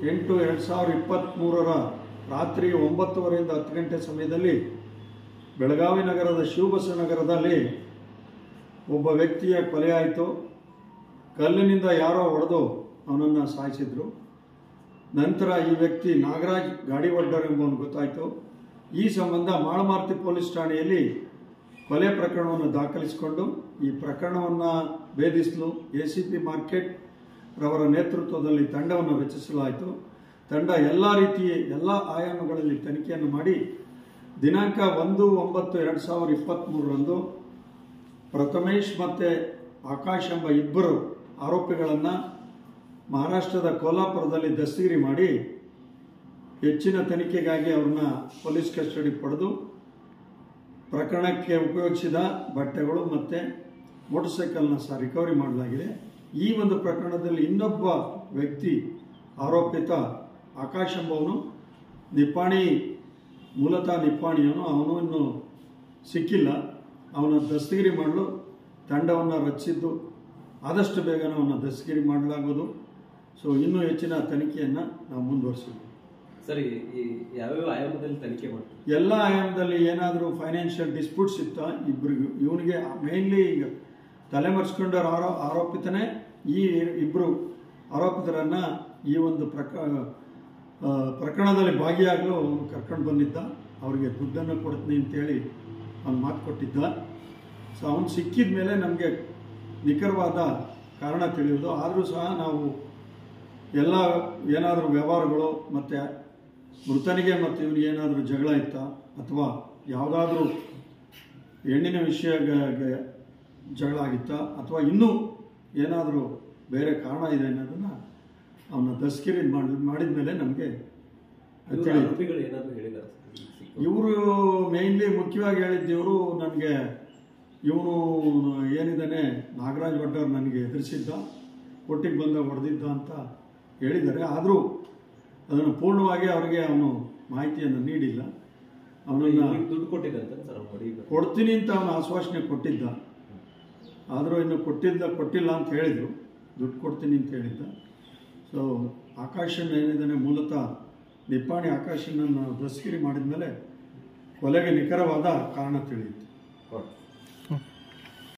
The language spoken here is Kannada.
ಎಂಟು ಎರಡು ಸಾವಿರದ ಇಪ್ಪತ್ತ್ಮೂರರ ರಾತ್ರಿ ಒಂಬತ್ತುವರೆಯಿಂದ ಹತ್ತು ಗಂಟೆ ಸಮಯದಲ್ಲಿ ಬೆಳಗಾವಿ ನಗರದ ಶಿವಬಸನಗರದಲ್ಲಿ ಒಬ್ಬ ವ್ಯಕ್ತಿಯ ಕೊಲೆ ಆಯಿತು ಕಲ್ಲಿನಿಂದ ಯಾರೋ ಹೊಡೆದು ಅವನನ್ನು ಸಾಯಿಸಿದ್ರು ನಂತರ ಈ ವ್ಯಕ್ತಿ ನಾಗರಾಜ್ ಗಾಡಿವಡ್ಡರ್ ಎಂಬುವನು ಗೊತ್ತಾಯಿತು ಈ ಸಂಬಂಧ ಮಾಳಮಾರ್ತಿ ಪೊಲೀಸ್ ಠಾಣೆಯಲ್ಲಿ ಕೊಲೆ ಪ್ರಕರಣವನ್ನು ದಾಖಲಿಸಿಕೊಂಡು ಈ ಪ್ರಕರಣವನ್ನು ಭೇದಿಸಲು ಎ ಸಿ ಪಿ ಮಾರ್ಕೆಟ್ ರವರ ನೇತೃತ್ವದಲ್ಲಿ ತಂಡವನ್ನು ರಚಿಸಲಾಯಿತು ತಂಡ ಎಲ್ಲ ರೀತಿಯ ಎಲ್ಲ ಆಯಾಮಗಳಲ್ಲಿ ತನಿಖೆಯನ್ನು ಮಾಡಿ ದಿನಾಂಕ ಒಂದು ಒಂಬತ್ತು ಎರಡು ಸಾವಿರದ ಇಪ್ಪತ್ತ್ಮೂರರಂದು ಪ್ರಥಮೇಶ್ ಮತ್ತು ಆಕಾಶ್ ಎಂಬ ಇಬ್ಬರು ಆರೋಪಿಗಳನ್ನು ಮಹಾರಾಷ್ಟ್ರದ ಕೋಲ್ಹಾಪುರದಲ್ಲಿ ದಸ್ತಗಿರಿ ಮಾಡಿ ಹೆಚ್ಚಿನ ತನಿಖೆಗಾಗಿ ಅವ್ರನ್ನ ಪೊಲೀಸ್ ಕಸ್ಟಡಿ ಪಡೆದು ಪ್ರಕರಣಕ್ಕೆ ಉಪಯೋಗಿಸಿದ ಬಟ್ಟೆಗಳು ಮತ್ತು ಮೋಟರ್ ಸೈಕಲ್ನ ಸಹ ರಿಕವರಿ ಮಾಡಲಾಗಿದೆ ಈ ಒಂದು ಪ್ರಕರಣದಲ್ಲಿ ಇನ್ನೊಬ್ಬ ವ್ಯಕ್ತಿ ಆರೋಪಿತ ಆಕಾಶ್ ಎಂಬವನು ನಿಪ್ಪಾಣಿ ಮೂಲತಃ ನಿಪ್ಪಾಣಿಯವನು ಅವನು ಇನ್ನು ಸಿಕ್ಕಿಲ್ಲ ಅವನ ದಸ್ತಗಿರಿ ಮಾಡಲು ತಂಡವನ್ನು ರಚಿಸಿದ್ದು ಆದಷ್ಟು ಬೇಗನೆ ಅವನ ದಸ್ತಗಿರಿ ಮಾಡಲಾಗುವುದು ಸೊ ಇನ್ನೂ ಹೆಚ್ಚಿನ ತನಿಖೆಯನ್ನು ನಾವು ಮುಂದುವರಿಸಿದ್ವಿ ಸರಿ ಈ ಯಾವ್ಯಾವ ಆಯಾಮದಲ್ಲಿ ತನಿಖೆ ಮಾಡ್ತೀವಿ ಎಲ್ಲ ಆಯಾಮದಲ್ಲಿ ಏನಾದರೂ ಫೈನಾನ್ಷಿಯಲ್ ಡಿಸ್ಪ್ಯೂಟ್ಸ್ ಇತ್ತ ಇಬ್ಬರಿಗೂ ಇವನಿಗೆ ಮೇನ್ಲಿ ಈಗ ತಲೆಮರೆಸ್ಕೊಂಡ ಆರೋ ಆರೋಪಿತನೇ ಈ ಇಬ್ಬರು ಆರೋಪಿತರನ್ನು ಈ ಒಂದು ಪ್ರಕ ಆ, ಪ್ರಕರಣದಲ್ಲಿ ಭಾಗಿಯಾಗಲು ಅವನು ಕರ್ಕೊಂಡು ಬಂದಿದ್ದ ಅವರಿಗೆ ದುಡ್ಡನ್ನು ಕೊಡ್ತೀನಿ ಅಂತೇಳಿ ಅವ್ನು ಮಾತು ಕೊಟ್ಟಿದ್ದ ಸೊ ಅವನು ಸಿಕ್ಕಿದ ಮೇಲೆ ನಮಗೆ ನಿಖರವಾದ ಕಾರಣ ತಿಳಿಯೋದು ಆದರೂ ಸಹ ನಾವು ಎಲ್ಲ ಏನಾದರೂ ವ್ಯವಹಾರಗಳು ಮತ್ತು ಮೃತನಿಗೆ ಮತ್ತು ಇವನಿಗೆ ಏನಾದರೂ ಜಗಳ ಇತ್ತಾ ಅಥವಾ ಯಾವುದಾದ್ರೂ ಹೆಣ್ಣಿನ ವಿಷಯ ಗ- ಗ- ಜಗಳ ಆಗಿತ್ತಾ ಅಥವಾ ಇನ್ನೂ ಏನಾದರೂ ಬೇರೆ ಕಾರಣ ಇದೆ ಅನ್ನೋದನ್ನು ಅವನ ದಸ್ಕಿರಿ ಮಾಡಿ ಮಾಡಿದ ಮೇಲೆ ನಮಗೆ ಇವ್ರ ಆರೋಪಿಗಳು ಏನಾದ್ರು ಹೇಳಿದಾರೆ ಇವರು ಮೇಯ್ನ್ಲಿ ಮುಖ್ಯವಾಗಿ ಹೇಳಿದ್ದು ಇವರು ನನಗೆ ಇವನು ಏನಿದ್ದಾನೆ ನಾಗರಾಜ್ ಭಟ್ಟರ್ ನನಗೆ ಎದುರಿಸಿದ್ದ ಒಟ್ಟಿಗೆ ಬಂದ ಹೊಡೆದಿದ್ದ ಅಂತ ಹೇಳಿದ್ದಾರೆ ಆದರೂ ಅದನ್ನು ಪೂರ್ಣವಾಗಿ ಅವರಿಗೆ ಅವನು ಮಾಹಿತಿಯನ್ನು ನೀಡಿಲ್ಲ ಅವನನ್ನು ದುಡ್ಡು ಕೊಟ್ಟಿದ್ದಂತ ಸರ್ ಅವ್ನು ಹೊಡಿಬೇಕು ಕೊಡ್ತೀನಿ ಅಂತ ಅವನು ಆಶ್ವಾಸನೆ ಕೊಟ್ಟಿದ್ದ ಆದರೂ ಇನ್ನು ಕೊಟ್ಟಿದ್ದ ಕೊಟ್ಟಿಲ್ಲ ಅಂತ ಹೇಳಿದರು ದುಡ್ಡು ಕೊಡ್ತೀನಿ ಅಂತ ಹೇಳಿದ್ದ ಸೊ ಆಕಾಶನ್ ಏನಿದ್ದಾನೆ ಮೂಲತಃ ನಿಪ್ಪಾಣಿ ಆಕಾಶನನ್ನು ದಸ್ಕಿರಿ ಮಾಡಿದ ಮೇಲೆ ಕೊಲೆಗೆ ನಿಖರವಾದ ಕಾರಣ ತಿಳಿಯಿತು ಓಕೆ